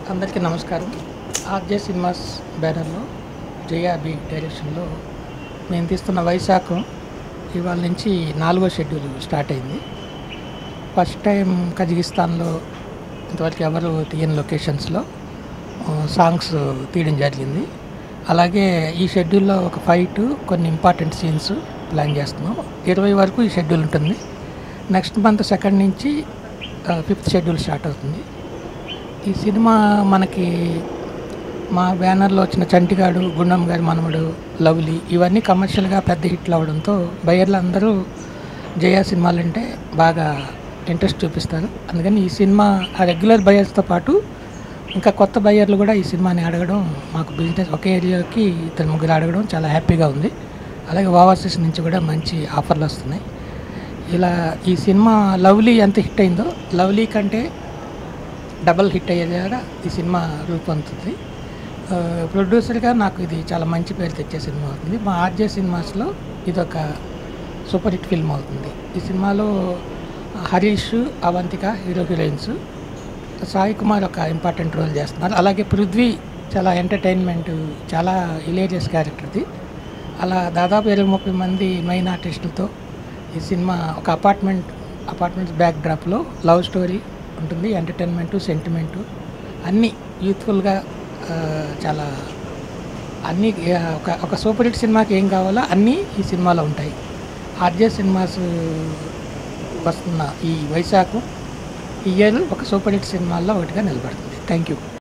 అందరికీ నమస్కారం RJ cinemas బ్యానర్లో జేఆర్బి డైరెక్షన్లో మేము తీస్తున్న వైశాఖం ఇవాళ నుంచి నాలుగో షెడ్యూల్ స్టార్ట్ అయింది ఫస్ట్ టైం కజకిస్తాన్లో ఇంతవరకు ఎవరు తీయని లొకేషన్స్లో ఆ, సాంగ్స్ తీయడం జరిగింది అలాగే ఈ షెడ్యూల్లో ఒక ఫైట్ కొన్ని ఇంపార్టెంట్ సీన్స్ ప్లాన్ చేస్తున్నాం ఇరవై వరకు ఈ షెడ్యూల్ ఉంటుంది నెక్స్ట్ మంత్ సెకండ్ నుంచి ఫిఫ్త్ షెడ్యూల్ స్టార్ట్ అవుతుంది ఈ సినిమా మనకి మా బ్యానర్లో వచ్చిన చంటిగాడు గుండం గారి మనవడు లవ్లీ ఇవన్నీ కమర్షియల్గా పెద్ద హిట్లు అవడంతో బయర్లు అందరూ జయ సినిమాలు అంటే బాగా ఇంట్రెస్ట్ చూపిస్తారు అందుకని ఈ సినిమా ఆ రెగ్యులర్ బయర్స్తో పాటు ఇంకా కొత్త బయర్లు కూడా ఈ సినిమాని అడగడం మాకు బిజినెస్ ఒకే ఏరియాకి ఇద్దరు ముగ్గురు అడగడం చాలా హ్యాపీగా ఉంది అలాగే ఓవర్సీస్ నుంచి కూడా మంచి ఆఫర్లు వస్తున్నాయి ఇలా ఈ సినిమా లవ్లీ ఎంత హిట్ అయిందో లవ్లీ కంటే డబల్ హిట్ అయ్యేలాగా ఈ సినిమా రూపొందుతుంది ఆ, ప్రొడ్యూసర్గా నాకు ఇది చాలా మంచి పేరు తెచ్చే సినిమా అవుతుంది మా ఆర్జే సినిమాస్లో ఇది ఒక సూపర్ హిట్ ఫిల్మ్ అవుతుంది ఈ సినిమాలో హరీష్ అవంతిక హీరో హీరోయిన్స్ సాయి కుమార్ ఒక ఇంపార్టెంట్ రోల్ చేస్తున్నారు అలాగే పృథ్వీ చాలా ఎంటర్టైన్మెంట్ చాలా హిలేరియస్ క్యారెక్టర్ది అలా దాదాపు ఇరవై ముప్పై మంది మెయిన్ ఆర్టిస్టులతో ఈ సినిమా ఒక అపార్ట్మెంట్ అపార్ట్మెంట్స్ బ్యాక్ డ్రాప్లో లవ్ స్టోరీ ఉంటుంది ఎంటర్టైన్మెంటు సెంటిమెంటు అన్నీ యూత్ఫుల్గా ఆ, చాలా అన్నీ ఆ, ఒక ఒక సూపర్ హిట్ సినిమాకి ఏం కావాలో అన్నీ ఈ సినిమాలో ఉంటాయి ఆర్జే సినిమాస్ వస్తున్న ఈ వైశాఖం ఈ ఇయర్ ఒక సూపర్ హిట్ సినిమాల్లో ఒకటిగా నిలబడుతుంది థ్యాంక్ యూ